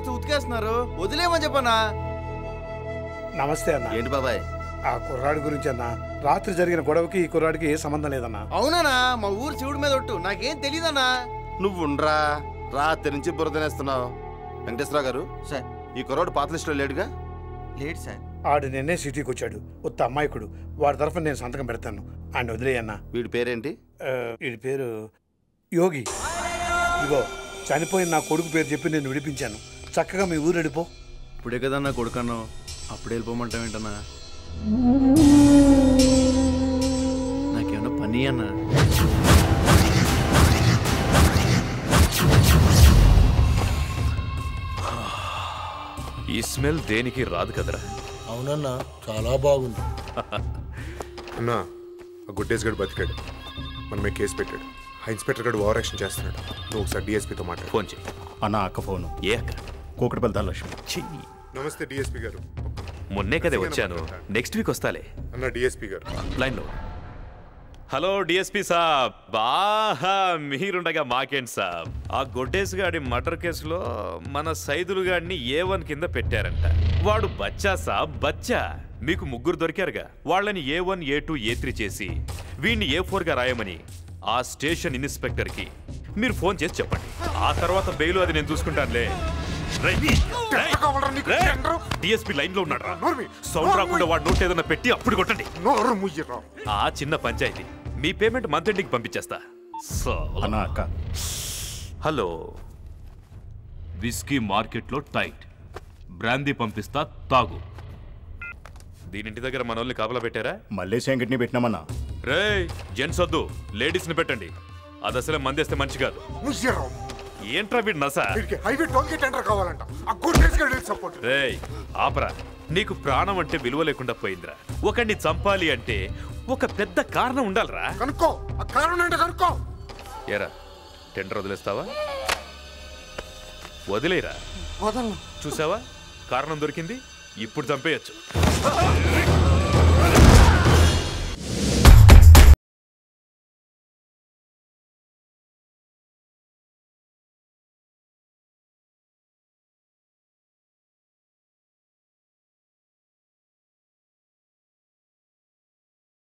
చేస్తూ ఉతికేస్తున్నారు వదిలేమని చెప్పనా నమస్తే అన్న ఏంటి బాబాయ్ ఆ కుర్రాడి గురించి అన్న రాత్రి జరిగిన గొడవకి ఈ కుర్రాడికి ఏ సంబంధం లేదన్నా అవునా మా ఊరు శివుడి మీద ఒట్టు నాకేం తెలియదన్నా నువ్వు ఉండరా రాత్రి నుంచి బురదనేస్తున్నావు వెంకటేశ్వర గారు సార్ ఈ కుర్రోడు పాత లిస్టులో లేడుగా లేట్ సార్ ఆడు నిన్నే సిటీకి వచ్చాడు ఉత్త అమ్మాయికుడు వాడి తరఫున నేను సంతకం పెడతాను ఆయన వదిలేయన్నా వీడి పేరేంటి ఆ, వీడి పేరు యోగి ఇగో చనిపోయిన నా కొడుకు పేరు చెప్పి నేను విడిపించాను చక్కగా మీ ఊరు వెళ్ళిపో ఇప్పుడే కదా నా కొడుకన్నా అప్పుడే వెళ్ళిపోమంటావేంటన్నా నాకేమన్నా పని అన్నా ఈ స్మెల్ దేనికి రాదు కదరా అవునన్నా చాలా బాగుంది అన్నా ఆ గుడ్డేస్ గడు బతికాడు మనమే కేసు పెట్టాడు ఆ ఇన్స్పెక్టర్ గడు ఓవర్ యాక్షన్ చేస్తున్నాడు నువ్వు ఒకసారి డిఎస్పీతో మాట్లాడు ఫోన్ చేయి అన్న అక్క ఫోను ఏ అక్క కూకటిపల్లి ధనలక్ష్మి చెయ్యి నమస్తే డిఎస్పీ గారు మొన్నే కదే వచ్చాను నెక్స్ట్ వీక్ వస్తాలే అన్న డిఎస్పీ గారు లైన్లో హలో డిఎస్పీ సాబ్ బాహా మీరుండగా మాకేంటి సాబ్ ఆ గొడ్డేసి గాడి మర్డర్ కేసులో మన సైదులు గాడిని ఏ వన్ కింద పెట్టారంట వాడు బచ్చా సాబ్ బచ్చా మీకు ముగ్గురు దొరికారుగా వాళ్ళని A one A two A three చేసి వీడిని ఏ ఫోర్ గా రాయమని ఆ స్టేషన్ ఇన్స్పెక్టర్ కి మీరు ఫోన్ చేసి చెప్పండి ఆ తర్వాత బెయిల్ అది నేను చూసుకుంటానులే డిఎస్పీ లైన్ లో ఉన్నాడు సౌండ్ రాకుండా వాడు నోట్ ఏదైనా పెట్టి అప్పుడు కొట్టండి నోరు ముయ్యరా ఆ చిన్న పంచాయతీ మీ పేమెంట్ మంత్ ఎండింగ్ పంపించేస్తా సో అన్న అక్క హలో విస్కీ మార్కెట్లో టైట్ బ్రాందీ పంపిస్తా తాగు దీనింటి దగ్గర మన వాళ్ళని కాపలా పెట్టారా మల్లేష్ వెంకట్ని పెట్టినామన్నా రే జెంట్స్ వద్దు లేడీస్ ని పెట్టండి అది అసలే మందేస్తే మంచి కాదు ముయ్యరా ఏంట్రా వీడు నస వీడికి హైవే టోల్ గేట్ ఎంటర్ కావాలంట ఆ గుడ్డేస్ గడు సపోర్ట్ రేయ్ ఆపరా నీకు ప్రాణం అంటే విలువ లేకుండా పోయిందిరా ఒకడిని చంపాలి అంటే ఒక పెద్ద కారణం ఉండాలిరా కనుక్కో ఆ కారణం ఏంటో కనుక్కో ఏరా టెండర్ వదిలేస్తావా వదిలేరా వదలను చూసావా కారణం దొరికింది ఇప్పుడు చంపేయచ్చు